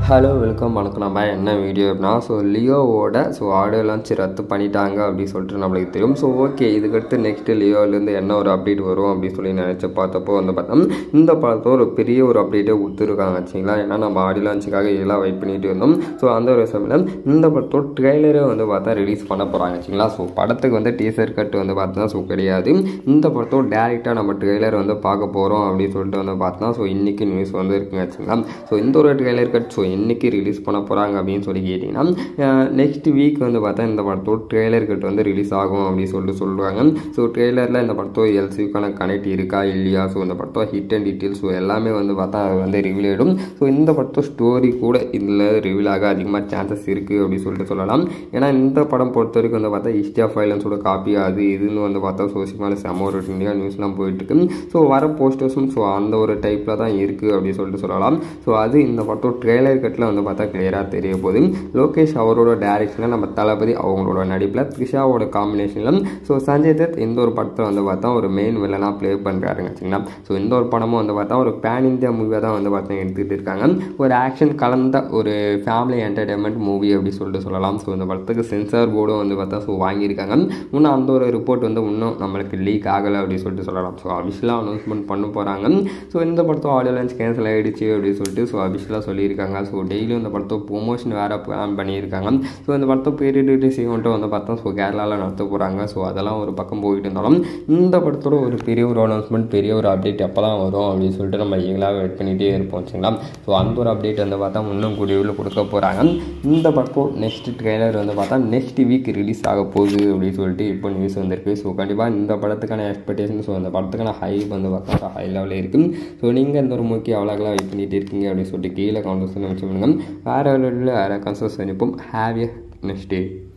hello welcome வணக்கம் நம்ம என்ன வீடியோ அப்படின்னா ஸோ லியோவோட ஸோ ஆடியோ லான்ச் ரத்து பண்ணிட்டாங்க அப்படின்னு சொல்லிட்டு நம்மளுக்கு தெரியும் ஸோ ஓகே இதுக்கடுத்து நெக்ஸ்ட் லியோலேருந்து என்ன ஒரு அப்டேட் வரும் அப்படின்னு சொல்லி நினச்சி பார்த்தப்போ வந்து பார்த்தோம் இந்த படத்தை ஒரு பெரிய ஒரு அப்டேட்டே கொடுத்துருக்காங்க வச்சிங்களா ஏன்னா நம்ம ஆடியோ லான்ச்சுக்காக இதெல்லாம் வெயிட் பண்ணிட்டு இருந்தோம் ஸோ அந்த ஒரு சமயம் இந்த படத்தோட ட்ரெய்லரே வந்து பார்த்தா ரிலீஸ் பண்ண போகிறாங்க வச்சிங்களா ஸோ படத்துக்கு வந்து டீசர் கட் வந்து பார்த்தா ஸோ கிடையாது இந்த படத்தோட டேரெக்டாக நம்ம ட்ரெய்லர் வந்து பார்க்க போகிறோம் அப்படின்னு சொல்லிட்டு வந்து பார்த்தா ஸோ இன்றைக்கி நியூஸ் வந்து இருக்குங்க வச்சுங்களா ஸோ இந்த ஒரு ட்ரெய்லர் கட் ஸோ என்றைக்கு ரிலீஸ் பண்ண போகிறாங்க அப்படின்னு சொல்லி கேட்டிங்கன்னா நெக்ஸ்ட் வீக் வந்து பார்த்தா இந்த படத்தோட ட்ரெய்லர் கட் வந்து ரிலீஸ் ஆகும் அப்படின்னு சொல்லிட்டு சொல்லுவாங்க ஸோ ட்ரெய்லரில் இந்த படத்தோட எல்சிக்கான கனெக்ட் இருக்கா இல்லையா ஸோ இந்த படத்தோட ஹிட் அண்ட் டீட்டெயில்ஸ் ஸோ எல்லாமே வந்து பார்த்தா அது வந்து ரிவீல் ஆகிடும் ஸோ இந்த படத்தோட ஸ்டோரி கூட இதில் ரிவீல் ஆக அதிகமாக சான்சஸ் இருக்குது அப்படின்னு சொல்லிட்டு சொல்லலாம் ஏன்னா இந்த படம் பொறுத்த வரைக்கும் வந்து பார்த்தா ஹிஸ்டி ஆஃப் வைலன்ஸோட காப்பி அது இதுன்னு வந்து பார்த்தா சோசியமான செம ஒரு இந்தியா நியூஸ்லாம் போயிட்டுருக்கு ஸோ வர போஸ்டர்ஸும் ஸோ அந்த ஒரு டைப்பில் தான் இருக்குது அப்படின்னு சொல்லிட்டு சொல்லலாம் ஸோ அது இந்த படத்தோட ட்ரெய்லர் கட்டில் வந்து பார்த்தா கிளியராக தெரிய போகுது லோகேஷ் அவரோட டைரக்ஷனில் நம்ம தளபதி அவங்களோட நடிப்பில் த்ரிஷாவோட காம்பினேஷனில் ஸோ சஞ்சய் தத் இந்த ஒரு படத்தில் வந்து பார்த்தா ஒரு மெயின் வில்லனாக ப்ளே பண்ணுறாருங்க சரிங்களா ஸோ இந்த ஒரு படமும் வந்து பார்த்தா ஒரு பேன் இந்தியா மூவியாக தான் வந்து பார்த்தா எடுத்துகிட்டு இருக்காங்க ஒரு ஆக்ஷன் கலந்த ஒரு ஃபேமிலி என்டர்டைன்மெண்ட் மூவி அப்படி சொல்லிட்டு சொல்லலாம் ஸோ இந்த படத்துக்கு சென்சார் போர்டும் வந்து பார்த்தா ஸோ வாங்கியிருக்காங்க இன்னும் அந்த ஒரு ரிப்போர்ட் வந்து இன்னும் நம்மளுக்கு லீக் ஆகலை அப்படின்னு சொல்லிட்டு சொல்லலாம் ஸோ அபிஷியலாக அனௌன்ஸ்மெண்ட் பண்ண போகிறாங்க ஸோ இந்த படத்தோட ஆடியோ லான்ச் கேன்சல் ஆகிடுச்சு அப்படின்னு சொல்லிட்டு ஸோ அபிஷியலாக சொல்லியிருக்காங்க ஸோ டெய்லியும் இந்த படத்தோட ப்ரொமோஷன் வேறு பிளான் பண்ணியிருக்காங்க ஸோ இந்த படத்தை பீரியட் ஈவெண்ட்டும் வந்து பார்த்தா ஸோ கேரளாவில் நடத்த போகிறாங்க ஸோ அதெல்லாம் ஒரு பக்கம் போயிட்டு இருந்தாலும் இந்த படத்தோட ஒரு பெரிய ஒரு அனௌன்ஸ்மெண்ட் பெரிய ஒரு அப்டேட் எப்போ தான் வரும் அப்படின்னு சொல்லிட்டு நம்ம ஈகளாக வெயிட் பண்ணிகிட்டே இருப்போம் வச்சுங்களா ஸோ அந்த ஒரு அப்டேட் வந்து பார்த்தா இன்னும் கூடியவில் கொடுக்க போகிறாங்க இந்த படத்தோட நெக்ஸ்ட் ட்ரெய்லர் வந்து பார்த்தா நெக்ஸ்ட் வீக் ரிலீஸ் ஆக போகுது அப்படின்னு சொல்லிட்டு இப்போ நியூஸ் வந்திருக்கு ஸோ கண்டிப்பாக இந்த படத்துக்கான எக்ஸ்பெக்டேஷன் ஸோ அந்த படத்துக்கான ஹைப் வந்து பார்த்தா ஹை லெவலில் இருக்குது ஸோ நீங்கள் இந்த ஒரு முக்கிய அவ்வளோக்கெல்லாம் வெயிட் பண்ணிட்டு இருக்கீங்க அப்படின்னு சொல்லிட்டு கீழே கவுண்டர்ஸ் வச்சு பண்ணுங்கள் வேறு வேறு கன்சர்ஸ் அனுப்பும் ஹாவ் எ நெக்ஸ்ட் டே